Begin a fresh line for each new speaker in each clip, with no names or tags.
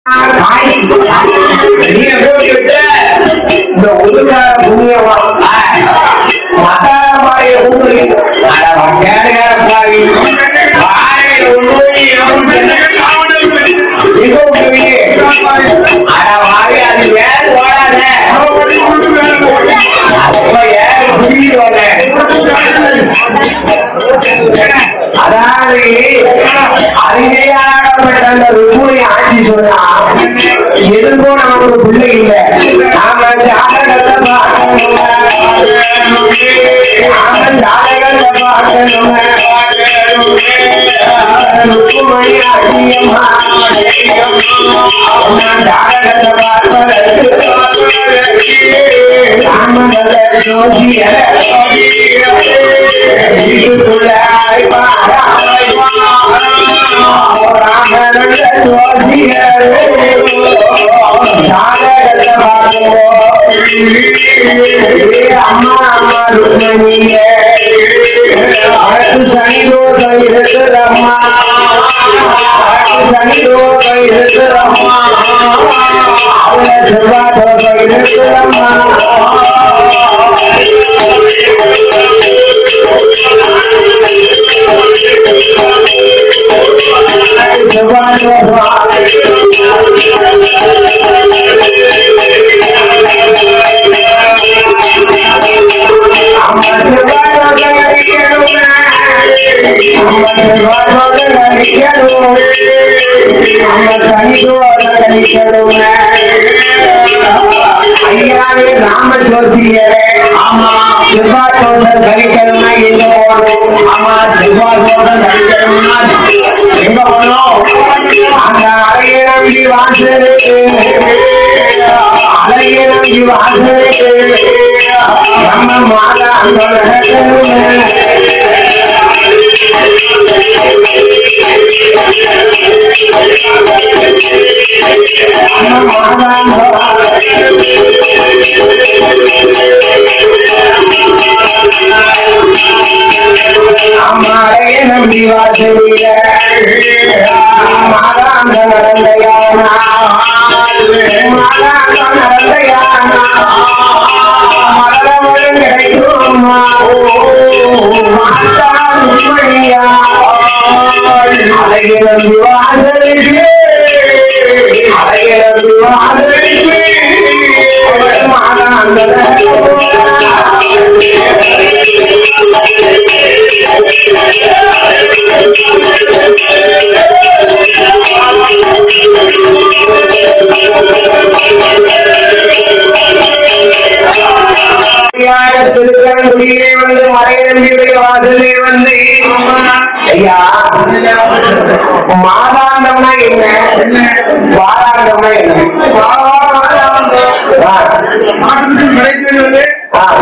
நீங்க போட்டு விட்டு இந்த ஒதுக்கார புண்ணியமா மத்தாரமாய ஊரு அட கேடுகார பாவி வாழையில உண்மை அட வாவி அது ஏன் ஓடாத அப்ப ஏன் புரியுது அதாவது அறிஞராகப்பட்ட அந்த ருக்குனை ஆட்சி சொன்னா எதுக்கும் நமக்கு பிள்ளை இல்லை நாம ஜாதகத்தை பார்க்கணும் நாம ஜாதகத்தை பார்க்கணும் ருக்குமணி அதிகமா நான் ஜாதகத்தை பார்ப்பதற்கு ராமனத ஜோதியர் வீட்டுக்குள்ள அம்மா அம்மா ருக்மணிய அடுத்து சனிதோஷம் இருக்கிறம்மா அடுத்து சனிதோஷம் இருக்கிறம்மா அவளை செவ்வாய் தோஷம் இருக்கிறம்மா செவ்வாய் தோஷம் ராம ஜோசியரே ஆமா செவ்வாய் தோஷம் கழிக்கணும்னா எங்க போகணும் ஆமா செவ்வாய் தோஷம் கழிக்கணும்னா எங்க போகணும் அந்த அழகிய நம்பி வாசலுக்கு அழகிய நம்பி வாசலுக்கு நம்ம மாதா அந்த அம்மாளைய நம்பி வாசலில மாதாந்த நடந்தையானா மாதாந்த நடந்தையானா மலரவளும் கிடைக்குமா மாதா உண்மையா அழகிய நம்பி வாசலுக்கு அழகிய நம்பி வாசலுக்கு மாதாந்த திருக்கரங்குடியிலே வந்து மறைநம்பியுடைய வாசலே வந்து ஐயா மாதாண்டம்னா என்ன வாராண்டம்னா என்ன ஆ.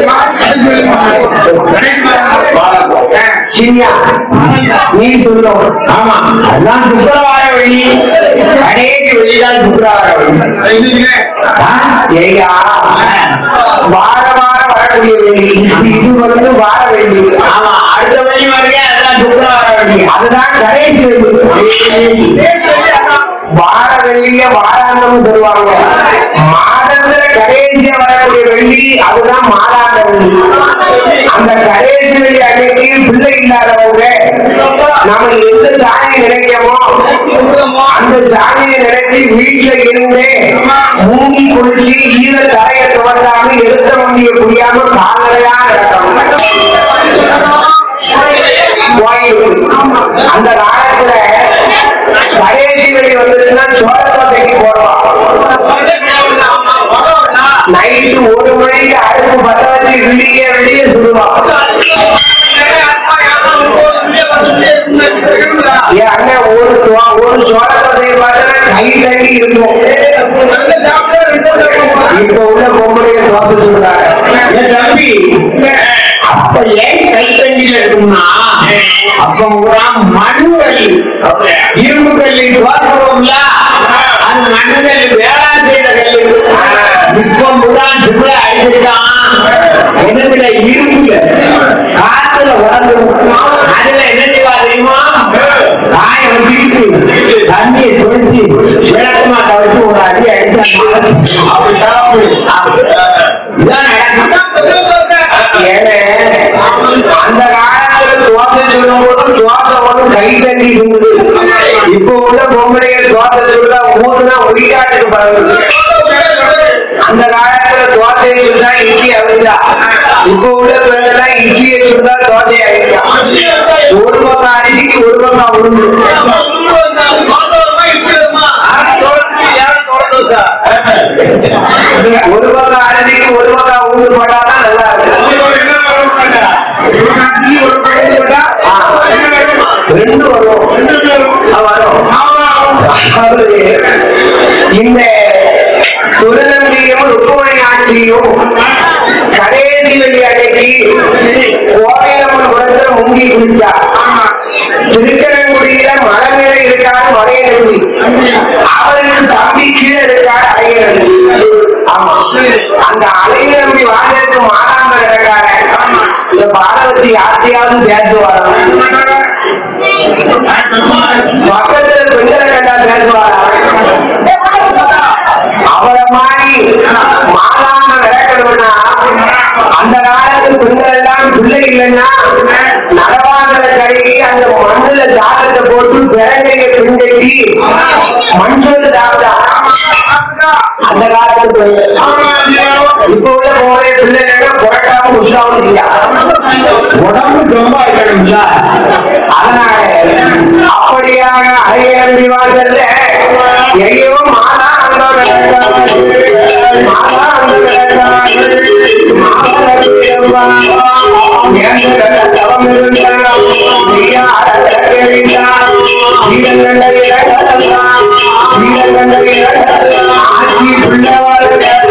சின்யா நீ சொல்லும் ஆமா அதான் சுக்கரவார வெள்ளி கடைக்கு வெளிதான் சுக்கரவார வெள்ளி ஆ, ஐயா வார வாரம் வரக்கூடிய வெள்ளி இது வந்து வார வெள்ளி ஆமா அடுத்த வெள்ளி வரைக்கும் அதுதான் சுக்கரவார வெள்ளி அதுதான் கடைசி வெள்ளி வார வெள்ளிய வாராந்தம் சொல்லுவாங்க மாதத்துல கடைசியா வரக்கூடிய வெள்ளி அதுதான் மாதாந்த வெள்ளி அந்த கடைசி வெள்ளி அன்னைக்கு பிள்ளை இல்லாதவங்க நாம எந்த சாமியை நினைக்கிறோமோ அந்த சாமியை நினைச்சு வீட்டுல இருந்து மூங்கி குளிச்சு ஈர தரைய துவண்டாம எடுத்த வண்டிய குடியாம காலையா அந்த காலத்துல கடைசி வெள்ளி வந்துச்சுன்னா சோழத்தோட்டைக்கு போடுவான் நைட்டு ஒரு மணிக்கு அடுப்பு பத்த வச்சு விடிய விடிய சுடுவான் என் அண்ணன் ஒரு துவா- ஒரு சோழ தோசையை பார்த்தா கை தண்ணி இருக்கும் இப்ப உள்ள பொம்பளைய தோசை சொல்றாங்க என் தம்பி அப்ப ஏன் கைத்தண்டியில இருக்கும்னா அப்ப பூரா மண்கல் இரும்பு கல்லி தோற்றுவோம்ல அது மண்கல் வேளாண் செய்த கல் இப்ப பூரா சுற்றுல அடிச்சிருக்கான் என்னதுல இரும்புல காத்துல உடம்பு அதுல என்ன செய்வா தெரியுமா காய வச்சுக்கிட்டு தண்ணியை தொழிச்சு விளக்கமா கவச்சு ஒரு அடி அடிச்சாங்க இதான் நடக்கும் ஏன்னா, அந்த காலத்துல தோசை சொல்லும் போது தோசை ஒன்றும் கை தண்ணி இருந்தது இப்ப உள்ள பொம்பளைகள் தோசை சொல்ல ஊதுனா ஒளிகாட்டுக்கு பரவுது அந்த காலத்துல தோசையை சுட்டா இட்லி அவிச்சா இப்ப உள்ள பிள்ளைலாம் இட்லியை சுட்டா தோசை அவிச்சா ஒரு பக்கம் அரிசிக்கு ஒரு பக்கம் உளுந்து ஒரு பக்கம் அரிசிக்கு ஒரு பக்கம் உளுந்து போட்டாதான் நல்லா இருக்கும் ஆ, ரெண்டு வரும் ஆ, வரும் அதாவது இந்த சுரநந்தியும் ருக்குமணி ஆட்சியும் கடைசி வெளியாடைக்கு கோவையம்மன் குளத்துல முங்கி குளிச்சா திருக்கரங்குடியில மலை மேல இருக்காரு மலையநம்பி அவருக்கு தம்பி கீழே இருக்காரு அலையநம்பி ஆமா அந்த அலையநம்பி வாசலுக்கு மாறாம இருக்காரு இந்த பாரவதி யார்த்தையாவது பேசுவாரா பக்கத்துல பெண்களை கண்டா பேசுவாரா அவரை மாதிரி மாறாம நடக்கணும்னா அந்த காலத்து பெண்கள் எல்லாம் பிள்ளை இல்லைன்னா நடவாசல கழுவி அந்த மண்ணுல சாதத்தை போட்டு பிறகையை பின்கட்டி மண் சொல்லு சாப்பிட்டா அந்த காலத்து பெண்கள் இப்ப உள்ள போரே பிள்ளைங்க புரட்டாம உஷாவும் இல்லையா உடம்பு ரொம்ப இருக்கணும்ல அதனால அப்படியாக அரையரண்டி வாசல்ல எங்கேயோ மாதா அந்த விளக்காடு, மாதா அந்த விளக்காடு, மாவலப்பியம்மா, ஏந்த தவம் இருந்தால் நீயா அடக்க வேண்டாம். வீரன் கண்ட இறங்கலாம், வீரன் கண்ட இறங்கலாம், ஆட்சி பிள்ளவாள்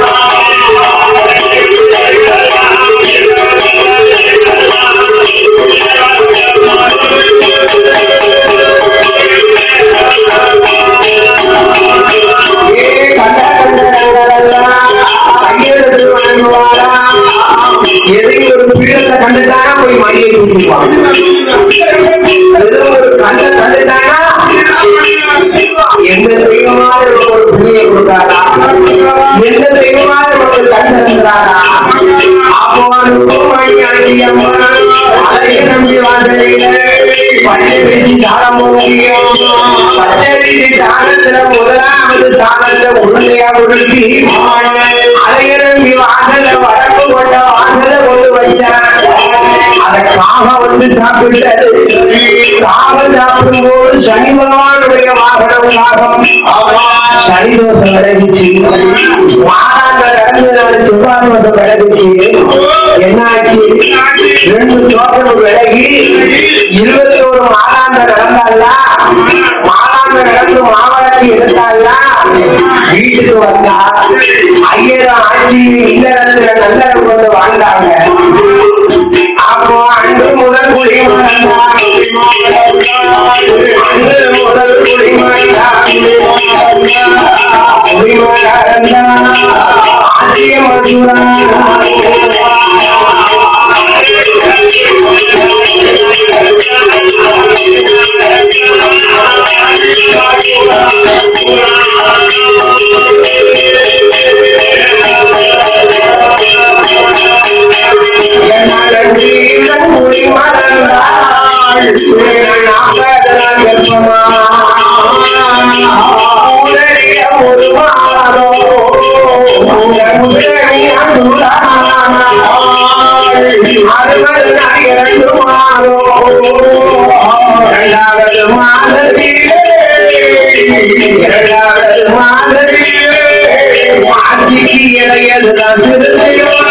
ஏ கண்ட கண்ட கண்டதெல்லாம் கையெழுத்து வணங்குவாரா எதையும் ஒரு பீடத்தை கண்டுட்டானா போய் மணியை தூக்கிடுவான் ஏதோ ஒரு கண்ட கண்டுட்டானா எந்த தெய்வமாவது ஒரு புள்ளியை கொடுத்தாரா எந்த தெய்வமாவது ஒரு கண் தந்தாரா அப்போ மணி அடியம்மா அதைய நம்பி வாழ்ந்ததில்லை பச்சரிசி சாரம் முக்கியம் பச்சரிசி சாரத்துல முதலாவது சாதத்தை உருளையா உருட்டி அதைய நம்பி வாசல்ல வடக்கு கொண்ட வாசல்ல கொண்டு வச்சான் அதை காக வந்து சாப்பிட்டது காகம் சாப்பிடும் போது சனி பகவானுடைய வாகனம் காகம் சனி தோஷம் விலகிச்சு மாறாங்க கடந்த நாள் செவ்வாய் தோஷம் விலகிச்சு என்ன ஆச்சு ரெண்டு தோஷம் விலகி இருபத்தி ஒரு மாதாந்த நடந்தால மாதாந்த நடந்து மாவட்டத்தை எடுத்தால வீட்டுக்கு வந்தா ஐயரும் ஆட்சி இல்லறத்துல நல்லறம் கொண்டு வாழ்ந்தாங்க அப்போ அன்று முதல் குடிமகன் அன்று முதல் குடிமகன் குடிமகன் ஆட்சிய இரண்டாவது மாதத்திலே இரண்டாவது மாதத்திலே ஆட்சிக்கு இடையதுதான் சிறுத்தையா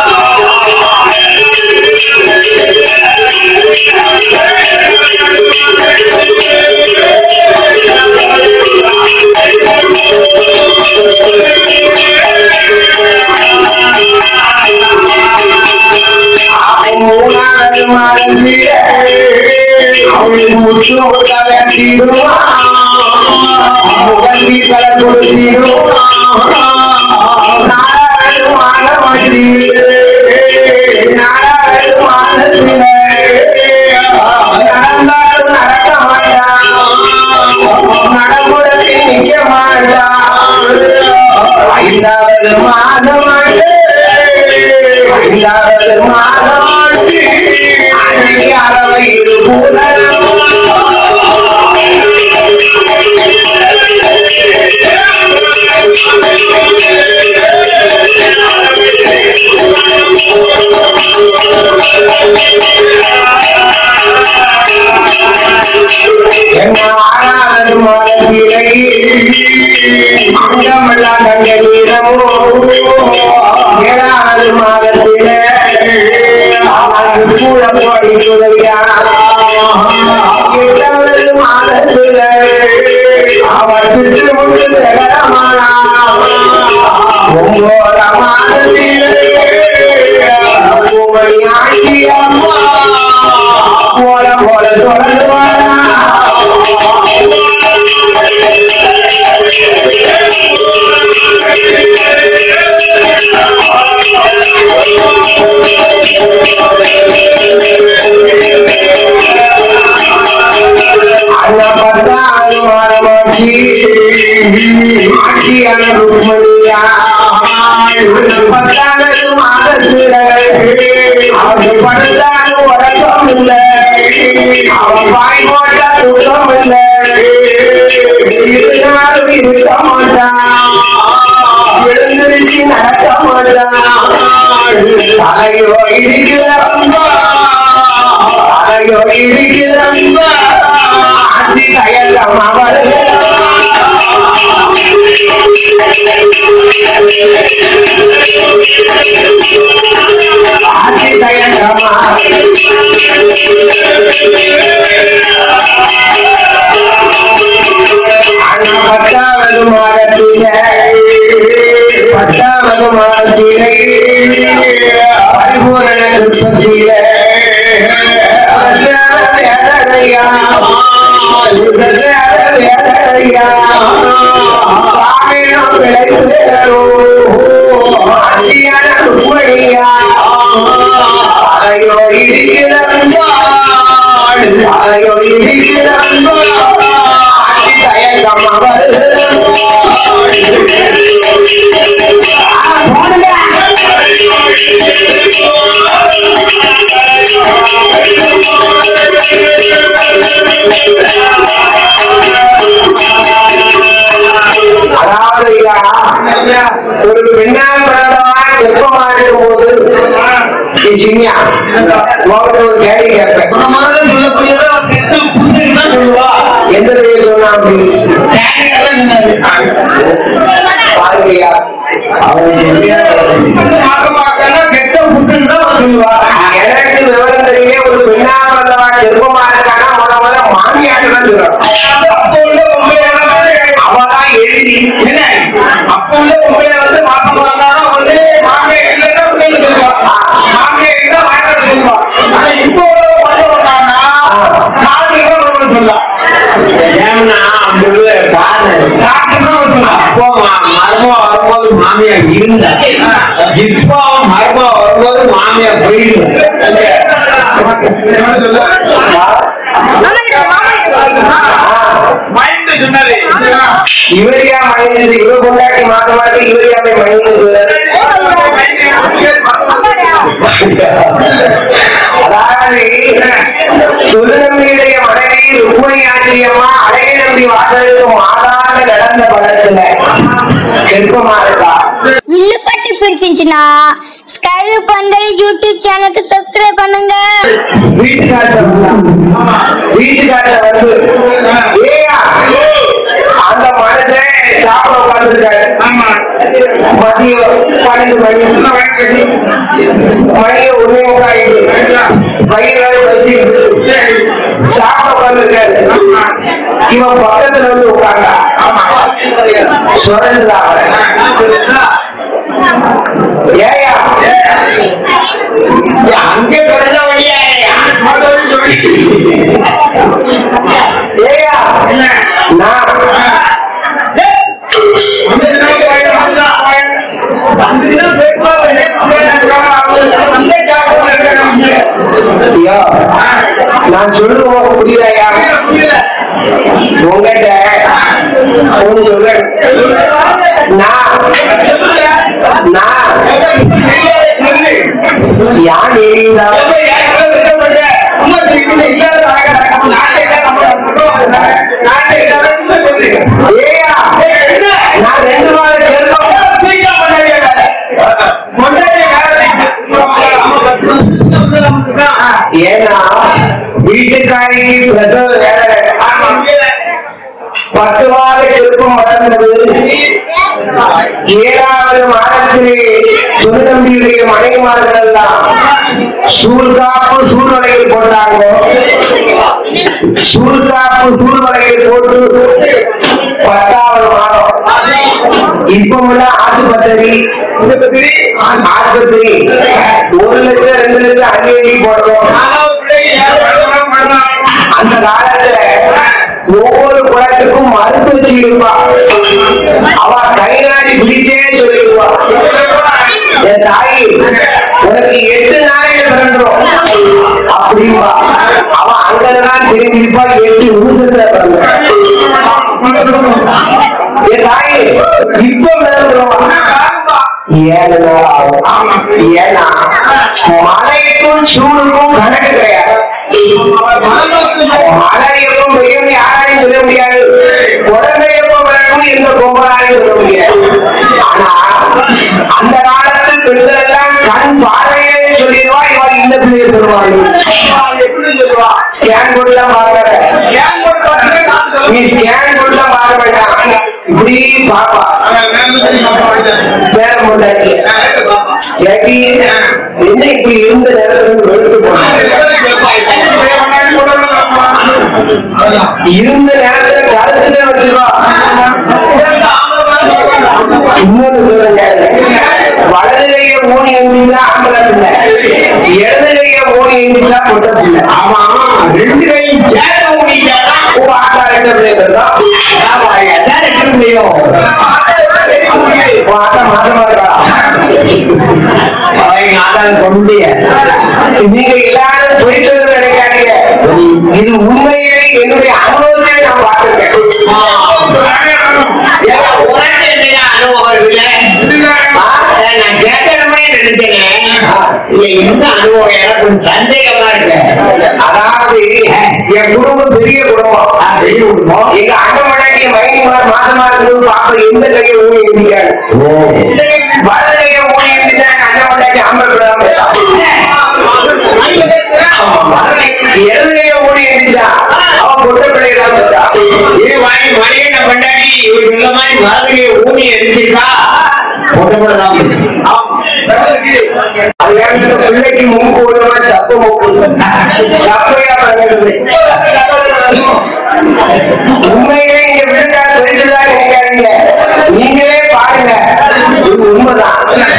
மூணாவது மாதத்திலே அவள் முற்று உட்கார முகந்தி தலை கொடுத்திடும் நாலாவது மாத மத்தியிலே நாலாவது மாதத்திலே நடந்தாலும் நடக்க மாட்டான் ஐந்தாவது மாதமாண்டு ஐந்தாவது மாதமாண்டு அன்னைக்கு அறவை என்ன ஆறாவது மாதத்திலே அங்கமெல்லாம் கண்ட நீரமோ ஏழாவது மாதத்திலே அவனுக்கு கூட போடி துறையானா எட்டாவது மாதத்திலே அவர் சுற்று முன்று தகரமானா ஒன்பதாம் மாதத்திலே உமை ஆட்சி அம்மா போல போல தொடர்வானா அண்ணப்பட்டால் மாறமாட்சி ஆட்சியான ருக்மணியா பத்தானது மாதத்துல அவன் படுத்தான் உறக்கம் இல்லை அவன் வாய் போட்ட துக்கம் இல்லை இருந்தாலும் இருக்க மாட்டான் எழுந்திருச்சு நடக்க மாட்டான் தலையோ இருக்கிறப்பா தலையோ இருக்கிறப்பா ஆட்சி தயக்கம் அவர்கள் ஆட்சி தயக்கமா ஆனா பத்தாவது மாதத்திலே பத்தாவது மாதத்திலே பரிபூரண திருப்பத்திலே வேதனையா வேதனையா சாமியம் விளைவேறோ ஆட்சியான ருக்மணியா அதையோ இருக்கிறாள் அதையோ இருக்கிறாள் ஆட்சி தயக்கம் அதாவது ஐயா, ஒரு பெண்ணால் பிறந்தவன் எப்பமா இருக்கும் போது நீ சின்னியா உங்கள்கிட்ட ஒரு கேள்வி கேட்பேன் எந்த பேர் சொன்னா அப்படி பாருங்கய்யா எனக்கு விவரம் தெரிய ஒரு பெண்ணால் பிறந்தவன் கர்ப்பமா இருக்கானா முத முத மாமியாட்டு தான் சொல்றோம் அவதான் எழுதி
அப்ப உள்ள பொம்பளை வந்து மாசம் வந்தாலும் வந்து மாமியார் இல்லைன்னா பிள்ளைங்க சொல்லுவா மாமியார் இருந்தா மாமியார் சொல்லுவா ஆனா இப்போ உள்ள பொண்ணு வந்தாங்கன்னா மாமியார் ஒருவன் சொல்லலாம்
ஏன்னா அப்படி பாரு
சாப்பிட்டுதான் ஒரு சொல்லலாம்
அப்போ மா- மருமக வரும்போது மாமியா இருந்தா இப்போ மருமக வரும்போது மாமியா போயிடுது
மைண்ட் சொன்னாரு
இவரியா மனிதது இவ கொண்டாட்டி மாத்த மாத்தி இவரியா போய் மனிதது அதாவது சுடுநம்பியுடைய மனைவி ருக்மணி ஆட்சியம்மா அழகை நம்பி வாசலுக்கு மாதாந்த கடந்த படத்துல செல்பமா இருக்கா
வில்லுப்பட்டு பிடிச்சிருந்துச்சுன்னா ஸ்கைவி பந்தல் யூடியூப் சேனலுக்கு சப்ஸ்கிரைப் பண்ணுங்க
வீட்டுக்காரர் வீட்டுக்காரர் வந்து ஏயா அந்த மனுஷன் சாப்பிட உட்கார்ந்துருக்காரு
ஆமா
மதியம் பன்னெண்டு மணி மணி ஒண்ணே முக்காயிட்டு வயிறு வேற பசி சாப்பிட உட்கார்ந்துருக்காரு இவன் பக்கத்துல வந்து உட்கார்ந்தா சுரண்டுதா அவன் ஏயா அங்க பிறந்த வழியா ஏயா நான் ஐயா, நான் சொல்றது உனக்கு புரியுதாயா உங்ககிட்ட ஒண்ணு சொல்றேன் நான் பிரசவ வேலை பத்து மாத கெருப்பம் வளர்ந்தது ஏழாவது மாதத்திலே திருநம்பியுடைய மனைவிமார்கள் எல்லாம் சூழ்காப்பு சூழ்நிலையில் போட்டாங்க சூழ்காப்பு சூழ்நிலையில் போட்டு பத்தாவது மாதம் இப்ப உள்ள ஆஸ்பத்திரி ஆஸ்பத்திரி ஒரு லட்சம் ரெண்டு லட்சம் அள்ளி அள்ளி போடுறோம் அந்த காலத்துல ஒவ்வொரு குளத்துக்கும் மருத்துவ இருப்பா அவ கை நாடி பிடிச்சே சொல்லிடுவா என் தாயி உனக்கு எட்டு நாளையில பிறந்துரும் அப்படின்பா அவ அங்கதான் தெரிஞ்சிருப்பா எட்டு நிமிஷத்துல பிறந்த என் தாயி இப்ப பிறந்துரும் ஏழு நாள் ஆகும் ஏன்னா மழைக்கும் சூடுக்கும் கணக்கு கிடையாது மழை எப்போ பெய்யும் யாராலையும் சொல்ல முடியாது குழந்தை எப்போ பிறக்கும் எந்த பொம்பளாலையும் சொல்ல முடியாது ஆனா அந்த காலத்து பெண்கள் எல்லாம் கண் பார்வையே சொல்லிடுவா இவ இந்த பிள்ளையை பெறுவாங்க ஸ்கேன் போட்டுலாம் பார்க்கற நீ ஸ்கேன் போட்டுலாம் பார்க்க வேண்டாம் இப்படி பாப்பா வேற முன்னாடி எப்படி என்ன இப்படி இருந்த நேரத்துல வெளுத்து இருந்த நேரத்துல கருத்துல வச்சுக்கோ இன்னொன்னு சொல்லுங்க வலதுகைய மூணு இருந்துச்சா ஆம்பளை பிள்ளை இடதுகைய மூணு இருந்துச்சா பொட்ட பிள்ளை ஆமா ரெண்டு கை சேர்த்து ஊடிக்காதான் ஆட்டா ரெண்டு பிள்ளை பெறுதான் என்ன ரெண்டு பிள்ளையும் ஆட்டா மாற்றமா இருக்கா எங்க ஆட்டாவை கொண்டுடைய நீங்க எல்லாரும் பொய் சொல்றது நினைக்காதீங்க இது உண்மையிலே என்னுடைய அனுபவத்தை நான் பார்த்திருக்கேன் ஏன்னா, உனக்கு என்னையா அனுபவம் இருக்குல்ல? ஆ, நான் கேட்கணுமே நினைச்சேன் இந்த அனுபவம் எனக்கு கொஞ்சம் சந்தேகமா இருக்கு அதாவது என் குடும்பம் பெரிய குடும்பம் பெரிய குடும்பம் எங்க அண்ணன் மைனிமார் மாசமா இருக்கும்போது பாப்ப எந்த கையை ஊழி இருக்காரு வலது கையை ஊழி இருந்துச்சா அண்ணன் மண்டாட்டி அம்பர் இடதுகைய ஓடி இருந்துச்சா அவன் பொட்ட பிள்ளைதான் பார்த்தா இது வாங்கி மணியண்ண பண்ணாடி இவர் இந்த மாதிரி வலதுகைய ஊனி எரிஞ்சிருக்கா பொட்ட பிள்ளைதான் அது ஏன் பிள்ளைக்கு மூக்கு விடுமா சப்பு மூக்கு சப்பையா பண்ணுறது உண்மையிலே இங்க விழுந்தால் பெருசுதான் நினைக்காதீங்க நீங்களே பாருங்க இது உண்மைதான்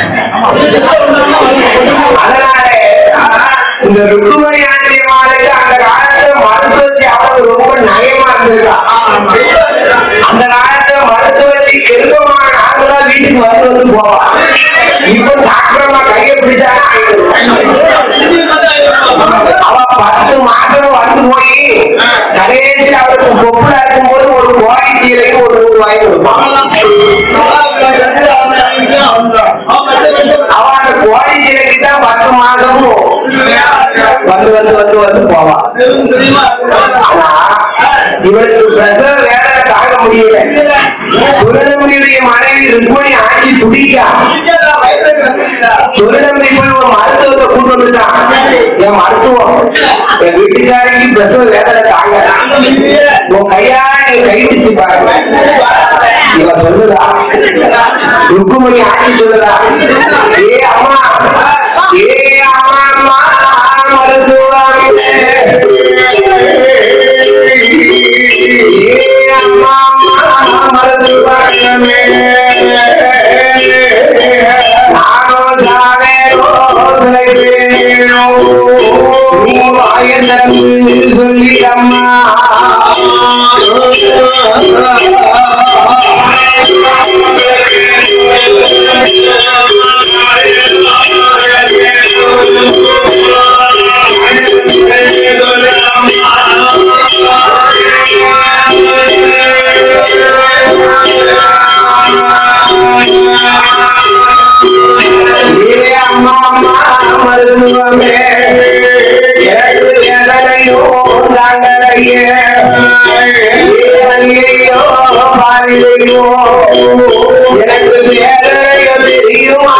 அதனால இந்த ருக்குமணி ஆட்சியமானுக்கு அந்த காலத்துல மருத்துவச்சி அவருக்கு ரொம்ப நயமா இருந்திருக்கா அந்த காலத்துல மருத்துவச்சி கெருப்பமான ஆண்களா வீட்டுக்கு வந்து வந்து போவா இப்போ டாக்டர்மா கையை பிடிச்சா அவ பத்து மாசம் வந்து போய் கடைசி அவருக்கு கொப்புல இருக்கும்போது ஒரு கோழி சீலையும் ஒரு நூறு ரூபாய் கொடுப்பான் அவ அந்த கோழி சீலைக்கு தான் பத்து மாசமும் வந்து வந்து வந்து வந்து போவா ஆனா இவருக்கு பிரசவ வேலை தாங்க முடியல சுரநம்பியுடைய மனைவி ருக்மணி ஆட்சி துடிக்கா சுரநம்பி போய் ஒரு மருத்துவத்தை கூட்டு வந்துட்டான் என் மருத்துவம் என் வீட்டுக்காரிக்கு பிரசவ வேதனை தாங்க உன் கையால நீ கை பிடிச்சு பாருங்க இவ சொல்லுதா ருக்குமணி ஆட்சி சொல்லுதா ஏ அம்மா ஏ அம்மா அம்மா மருத்துவம் ஏ அம்மா அம்மா மருத்துவமே நானும் சாவேனோ தொலைவேனோ நீ வாயந்தரந்து சொல்லிடம்மா ஏ அம்மா அம்மா மருத்துவமே எனக்கு எதனையோ தாங்கலையே ஐயோ பாரிலையோ எனக்கு வேதனையோ தெரியுமா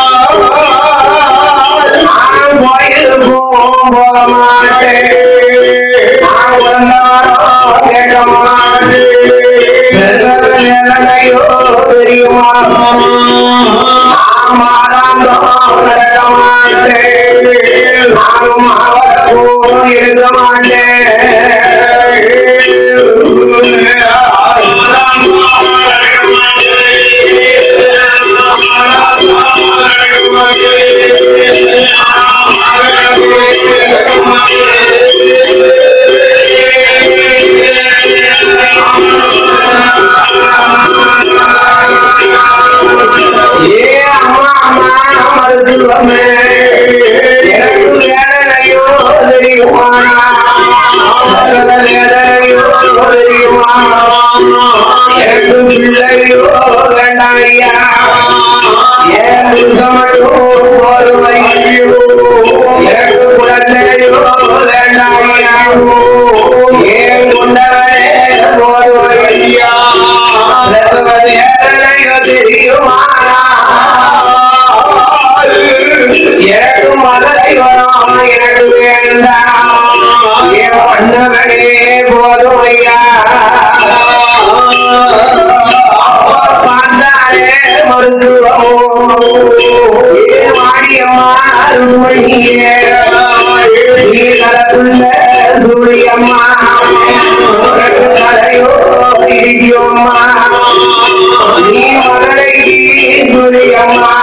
நான் கோயிலுக்கும் போக மாட்டேன் வேதனையோ தெரியுமா மாறாந்தோம் நடக்க மாட்டேன் நானும் அவர் போல் இருக்க ஏ அம்மா அம்மா மருத்துவமே எனக்கு வேதனையோ தெரியுமா மரண வேதனையோ தெரியுமா எனக்கு பிள்ளையோ வேண்டாம் ஐயா ஏன் புருஷன் மட்டும் போதும் ஐயோ எனக்கு குழந்தையோ வேண்டாம் ஐயா ஏன் கொண்டவனே போதும் ஐயா பிரசவ வேதனையோ தெரியுமா எனக்கு மகளை வரும் எனக்கு வேண்டாம் என் பண்ணவனே போதும் ஐயா பார்த்தாலே மருத்துவமோ ஏ வாடியம்மா அருள்மணியே நீ கலப்புள்ள சூரியம்மா உனக்கு தலையோ இடியோம்மா நீ மகளை சூரியம்மா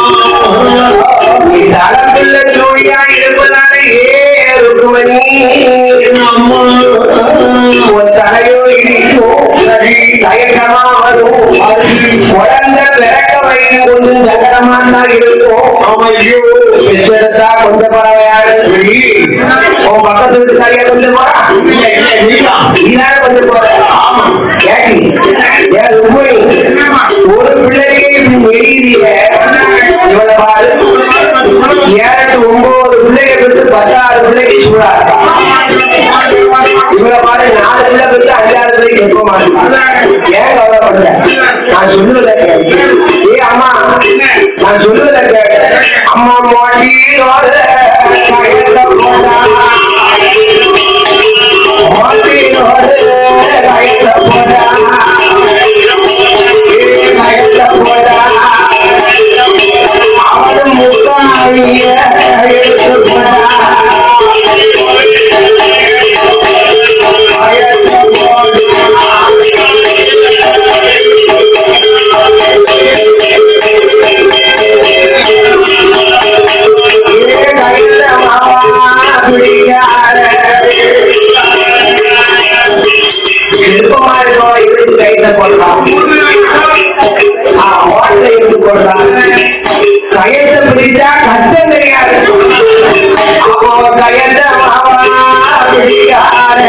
நீ தளத்துள்ள சூழியா இருப்பதாலே ஏ ருக்குமணி உன் தலையோ இடிக்கும் தயக்கமா வரும் குழந்தை பிறக்க வைக்க கொஞ்சம் சங்கடமா தான் இருக்கும் பெற்றெடுத்தா கொஞ்சம் பறவையாக உன் பக்கத்து வீட்டு சரியா கொஞ்சம் போறா நீதானே கொஞ்சம் போற கேட்டி ஏன் உண்மை ஒரு பிள்ளைக்கு வெளியில இவளை பாரு ஏழு ஒன்பது பிள்ளைங்க பெற்று பத்தாறு பிள்ளைக்கு சூடா இவளை பாரு நாலு பிள்ளை பெற்று அஞ்சாறு பிள்ளைக்கு எப்ப மாட்டேன் ஏன் கவலைப்படுற நான் சொல்லுவதை கேட்டு ஏ அம்மா நான் சொல்லுவதை கேட்டு அம்மா மோட்டியோட கயத்த போடா மோட்டியோட கயத்த போடா ஏ கயத்த போடா அவன் முக்காவிய எடுத்து போடா கயத்த ஏ கயத்த மாவா பிடிக்காத விருப்பமா இருக்கோ இருக்கு கைத்த போடலாம் ஓட்டை எடுத்து போடலாம் கயத்தை பிடிச்சா கஷ்டம் தெரியாது அப்போ கயத்தை மாவா பிடிக்காத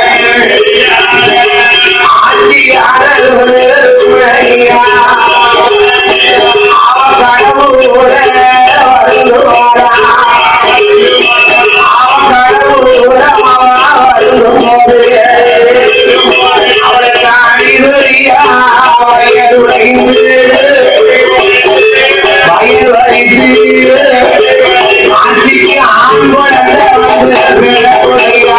ஆட்சியாளர் உரையா. அவ கடவுளோட வருந்துவாரா. அவ கடவுளோட அவ வருந்தும்போது அவளை காணிதுரியா வயதுடைந்து வயது வரைந்து ஆட்சிக்கு ஆண் குழந்தை வந்து பிறகுடையா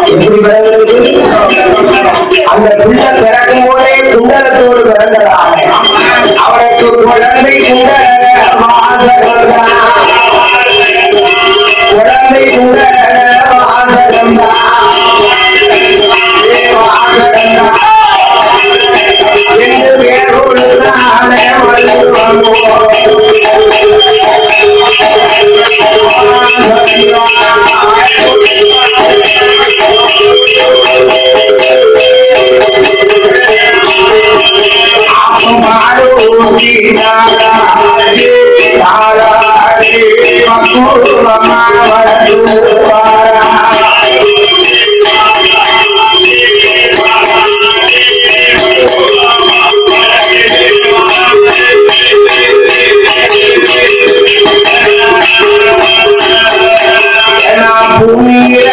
எப்படி பிறந்தது அந்த பிள்ளை பிறக்கும் போதே குண்டலத்தோடு பிறந்ததாக அவனுக்கு குழந்தை குண்டல வாசகம்தான். குழந்தை குண்டல வாசகம்தான். வாசகம்தான். என்று பேருள்ளானே பூமியில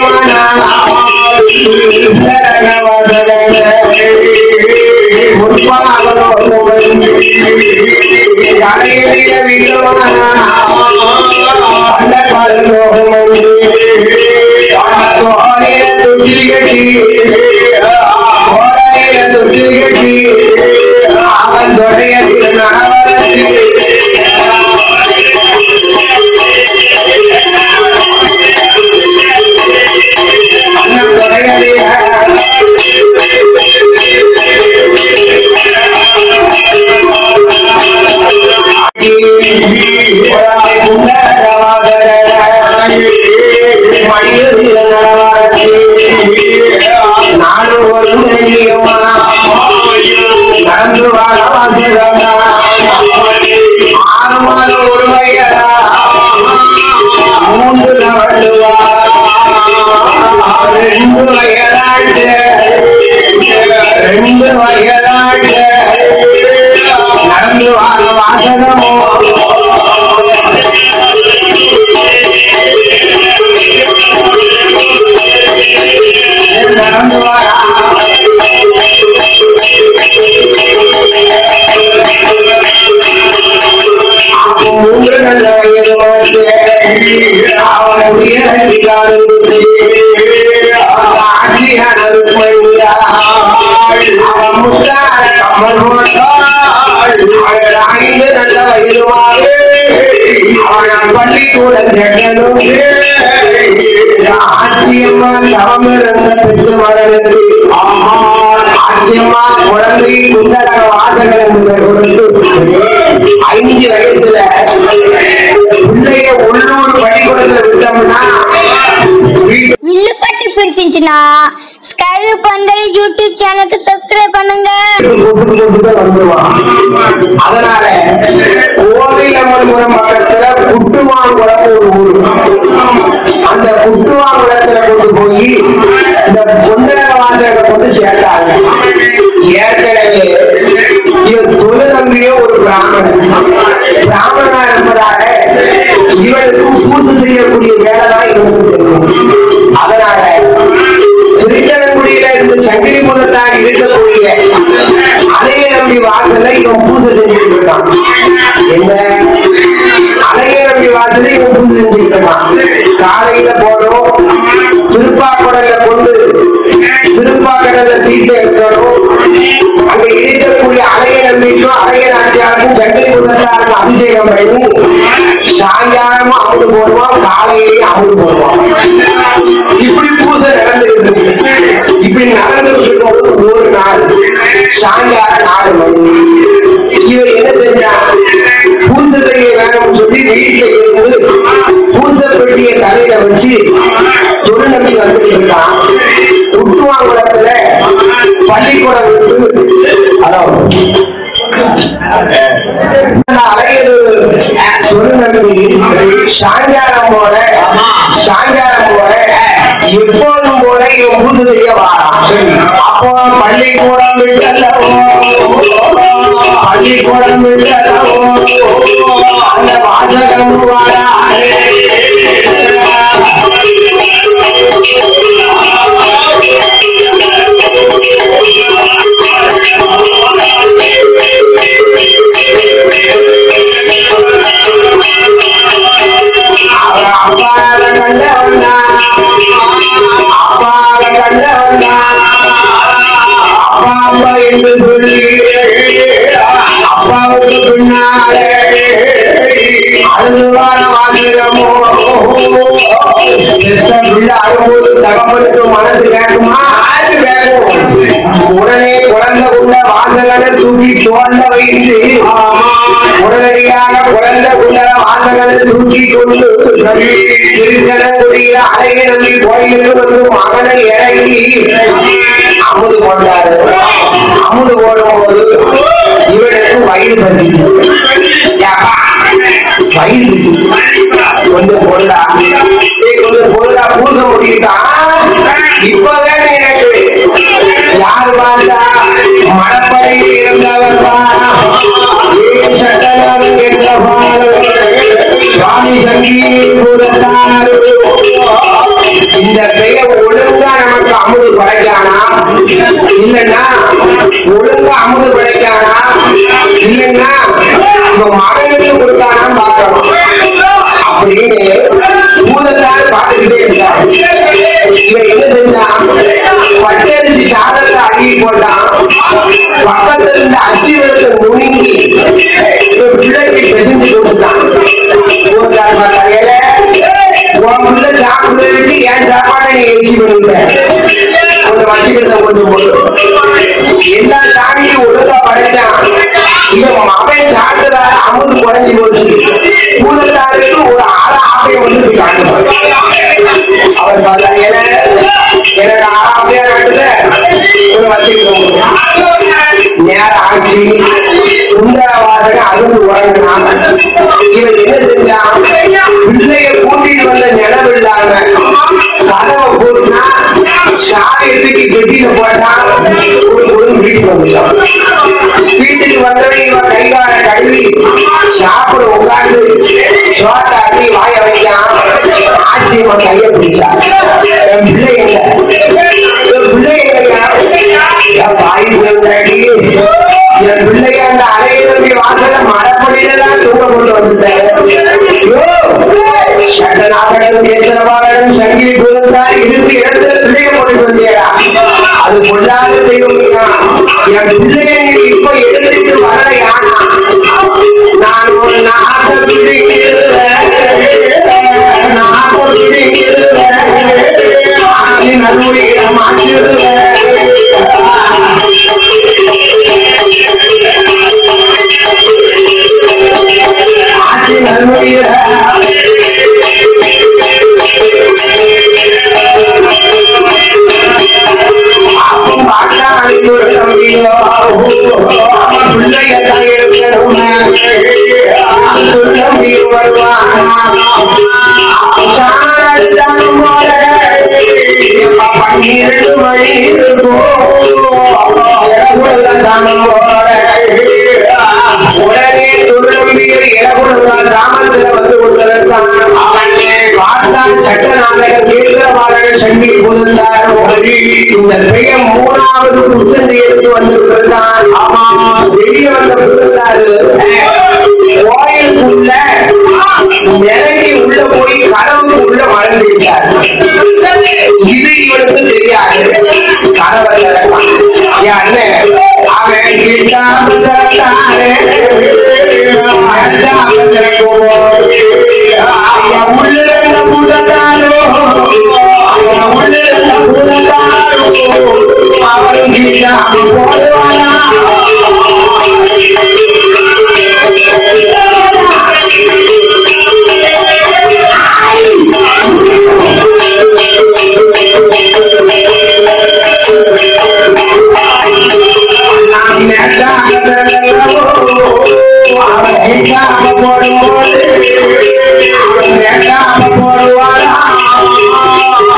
அவன் தொடைய அண்ணன் தொடையலையா நடந்து வாழ ஆறு மாதம் ஒரு வயதா மூன்று நவழுவா ரெண்டு வயதாட்டு ரெண்டு வயதாட்டு நடந்து வாழ வாசகமோ நடந்து வாழ மூன்று நல்ல வயது வந்து அவனுடைய அவன் முத்தார கம்மல் போட்டாள் ஐந்து நல்ல வயதுமாக அவன் பள்ளிக்கூட ஆட்சியம்மா தவம் இருந்த பெற்று மகளுக்கு ஆட்சியம்மா குழந்தை குண்டல வாசகர் என்று கொடுத்து ஐந்து வயசுல பிள்ளைய உள்ளூர் பள்ளிக்கூடத்துல விட்டோம்னா வீட்டு
வில்லுப்பட்டு பிடிச்சிருந்துச்சுன்னா ஸ்கைவு பந்தல் யூடியூப் சேனலுக்கு சப்ஸ்கிரைப் பண்ணுங்க
கொசுக்கு கொசுக்கு வந்துருவான் அதனால கோவிலம்மன் பக்கத்துல புட்டுவாங்குளம் ஒரு ஊர் அந்த புட்டுவாங்குளத்துல கொண்டு போய் இந்த பொண்டல வாசகத்தை கொண்டு சேர்த்தாங்க ஏற்கனவே இவன் தொழு நம்பிய ஒரு பிராமணன் பிராமணனா இருப்பதாக இவனுக்கு பூசை செய்யக்கூடிய வேலை தான் இவனுக்கு தெரியும் அதனால திருச்செங்கோடியில இருந்து சங்கிலி முதத்தான் இருக்கக்கூடிய அலைய நம்பி வாசல்ல இவன் பூசை செஞ்சுட்டு இருக்கான் என்ன அலைய நம்பி வாசல்ல இவன் பூசை செஞ்சுட்டு இருக்கான் காலையில போனோம் திருப்பாக்கடல கொண்டு திருப்பாக்கடல தீர்த்த எடுக்கணும் அங்க இருக்கக்கூடிய அலைய நம்பிக்கும் அலைய நாச்சியாருக்கும் சங்கிலி முதத்தாருக்கும் அபிஷேகம் பண்ணி சாயங்காலமும் அவங்க போடுவான் காலையிலேயே அவங்க போடுவான் இப்படி பூஜை நடந்துட்டு இருக்கு இப்படி நடந்துட்டு இருக்கும்போது ஒரு நாள் சாயங்காலம் நாலு மணி இவர் என்ன செஞ்சா பூசை செய்ய வேணும்னு சொல்லி வீட்டுல இருந்து பூசை பெட்டிய தலையில வச்சு தொழில்நம்பி வந்துட்டு இருக்கான் உட்டுவாங்குளத்துல பள்ளிக்கூடம் விட்டு அதாவது சாயங்காலம் போல சாயங்காலம் போல எப்போதும் போல இவன் பூசை செய்ய வாரான் அப்போ பள்ளிக்கூடம் விட்டல்லவோ பள்ளிக்கூடம் விட்டல்லவோ அந்த வாசகம் வாராரே அவர் அப்பாவை கண்டவனா அப்பா குழந்தை அழும்போது தகப்பனுக்கு மனசு கேட்குமா ஆச்சு கேட்கும் உடனே குழந்தை உள்ள வாசகனை தூக்கி தோண்ட வைத்து உடனடியாக குழந்தை உள்ள வாசகனை தூக்கி கொண்டு திருச்சனக்குடியில அழகை நம்பி கோயிலுக்கு வந்து மகனை இறங்கி அமுது போட்டாரு அமுது போடும்போது இவனுக்கு வயிறு பசி ஏப்பா, வயிறு பசி கொஞ்சம் பொருளா ஏய், கொஞ்சம் பொருளா பூச முடியுதான் இப்பவே எனக்கு யாரு பார்த்தா மணப்படையில் இருந்தவர் ஏன் சட்டநாதன் என்றவாறு சுவாமி சங்கீதத்தார் இந்த பெயர் ஒழுங்கா நமக்கு அமுது படைக்கானா இல்லைன்னா ஒழுங்கா அமுது படைக்கானா இல்லைன்னா இப்ப மகனுக்கு கொடுத்தானா பார்க்கணும் அப்படின்னு பூதத்தார் பார்த்துக்கிட்டே இருந்தார் இவன் என்ன செஞ்சான் பச்சரிசி சாதத்தை அழுகி போட்டான் பக்கத்துல இருந்த அச்சு வெளுத்த நுணுங்கி இவன் பிள்ளைக்கு பிசைஞ்சு கொடுத்தான் பூதத்தார் பார்த்தார் "ஏலே, உன் பிள்ளை சாப்பிடுறதுக்கு என் சாப்பாடை நீ எரிச்சி பண்ணிட்ட கொஞ்சம் வச்சுக்கிறத கொஞ்சம் போட்டு எல்லா சாமியும் ஒழுங்கா படைச்சான் இவன் மகன் சாப்பிட்டதால அமுது குறைஞ்சு போச்சு பூதத்தாருக்கு ஒரு ஆள ஆப்பை வந்து காட்டுவார் அவர் பார்த்தார் "ஏலே, எனக்கு ஆப்பையா காட்டுத கொஞ்சம் வச்சுக்கிறோம் நேரம் ஆச்சு சுந்தர வாசகன் அழுது உறங்கினான் இவன் என்ன செஞ்சான் பிள்ளைய கூட்டிட்டு வந்த நினைவு இல்லாம கதவை போட்டுனா சாவி எடுத்து பெட்டியில போட்டான் ஒரு ஒரு வீட்டுக்கு வந்துட்டான் வீட்டுக்கு வந்தவன் இவன் கைகால கழுவி சாப்பிட உட்கார்ந்து சோட்டை அள்ளி வாய வைக்கான் ஆச்சரியமா கைய பிடிச்சா என் பிள்ளை எங்க என் பிள்ளை எங்கய்யா என் வாய் பிள்ளைடி என் பிள்ளைய அந்த அலையை நம்பி வாசல மரப்படியில தான் தூக்க கொண்டு வந்துட்டேன் சட்டநாதகன் கேந்திரபாலகன் சங்கிலி பூதத்தார் இருந்து இடத்துல பிள்ளைய கொண்டு வந்தியடா அது கொள்ளாத தெய்வம் என் பிள்ளைய நீ இப்ப எழுந்திட்டு வரலையானா நான் ஒரு நாட்ட பிடிக்கிறேன் நாட்ட பிடிக்கிறேன் நல்லுடைய மாற்றிடுவேன் ஆட்சி நன்மையில அப்பம் பார்த்தா அன்னைக்கு ஒரு தம்பியோ அவன் பிள்ளைய தான் இருக்கணும் அந்த தம்பி வருவான் சாரத்தானும் போல எப்ப பன்னிரண்டு மணி இருக்கும் சாமம் போல உடனே துர்நம்பிகள் இளகுணங்கள் சாமத்துல வந்து கொண்டிருந்தான் அவன் பார்த்தான் சட்டநாதகன் தீர்க்கபாலகன் சங்கி புகுந்தார் இந்த பெயர் மூணாவது உச்சந்தி எடுத்து வந்திருந்தான் ஆமா வெளியே வந்த புகுந்தாரு கோயிலுக்குள்ள இறங்கி உள்ள போய் கதவுக்கு உள்ள மறைஞ்சிருக்கார் இது இவனுக்கு தெரியாது கதவை திறப்பான் என் அண்ணன் அவன் கிட்டாம திறந்தானே அஞ்சாம திறக்கும் அவன் உள்ள இருந்த பூதத்தாரோ அவன் உள்ள இருந்த பூதத்தாரோ அவன் கிட்டாம போடுவானா நாம் நேற்றாக பிறந்தவோ, அவன் நேற்றாக போடும்போது, அவன் நேற்றாக போடுவானா?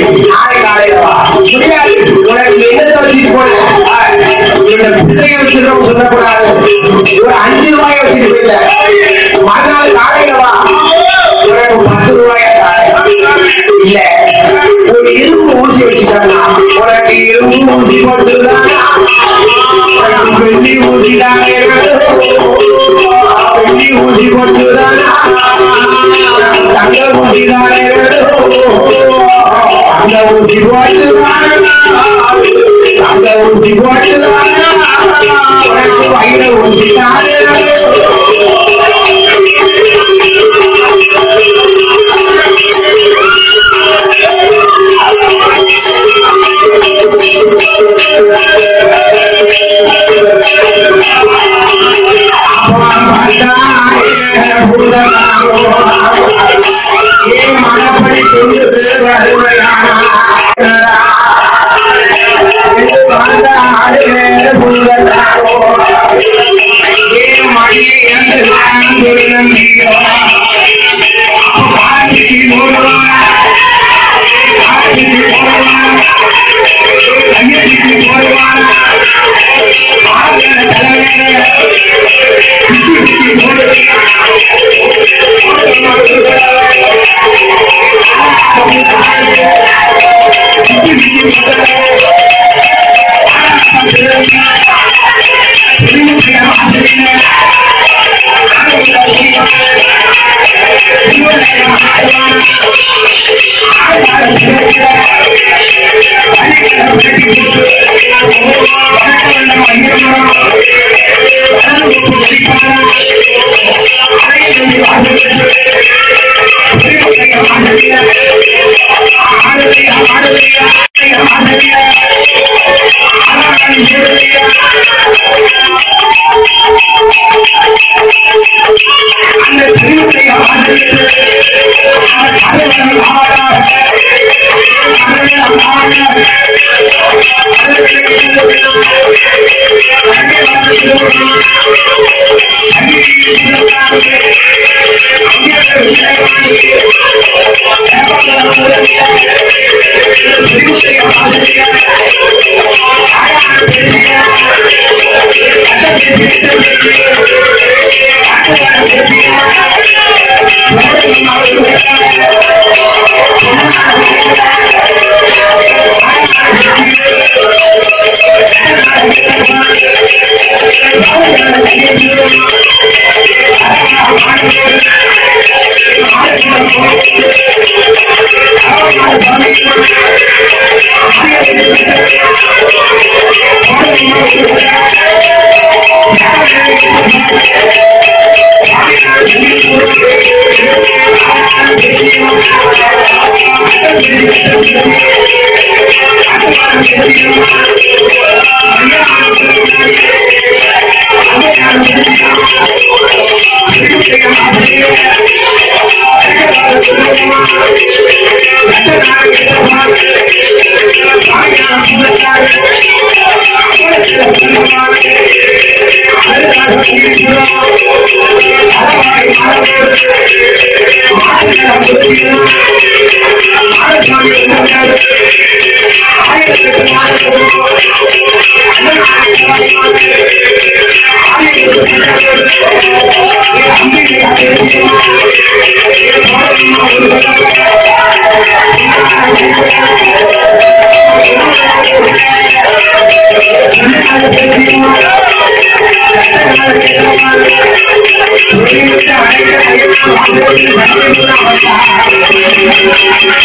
நாளை காலையில வா முடியாது உனக்கு என்னத்தை வச்சுட்டு போன இந்த பிள்ளைய வச்சுக்கிறோம் சொல்லக்கூடாது ஒரு அஞ்சு ரூபாய் வச்சுட்டு போயிட்ட மறுநாள் காலையில வா உனக்கு பத்து ரூபாய் இல்ல ஒரு இரும்பு ஊசி வச்சுட்டாங்க உனக்கு இரும்பு ஊசி போட்டுருந்தாங்க உனக்கு வெள்ளி ஊசி தாங்க வெள்ளி ஊசி போட்டுருந்தாங்க தங்க ஊசி தாங்க அந்த ஊசி போட்டுருந்தாங்க அந்த ஊசி போட்டுருந்தாங்க உனக்கு வயிற ஊசி தாங்க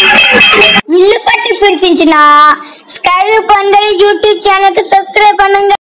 வில்லுப்பட்டு பிடிச்சிருந்துச்சுன்னா ஸ்கை பந்தல் யூடியூப் சேனலுக்கு சப்ஸ்கிரைப் பண்ணுங்க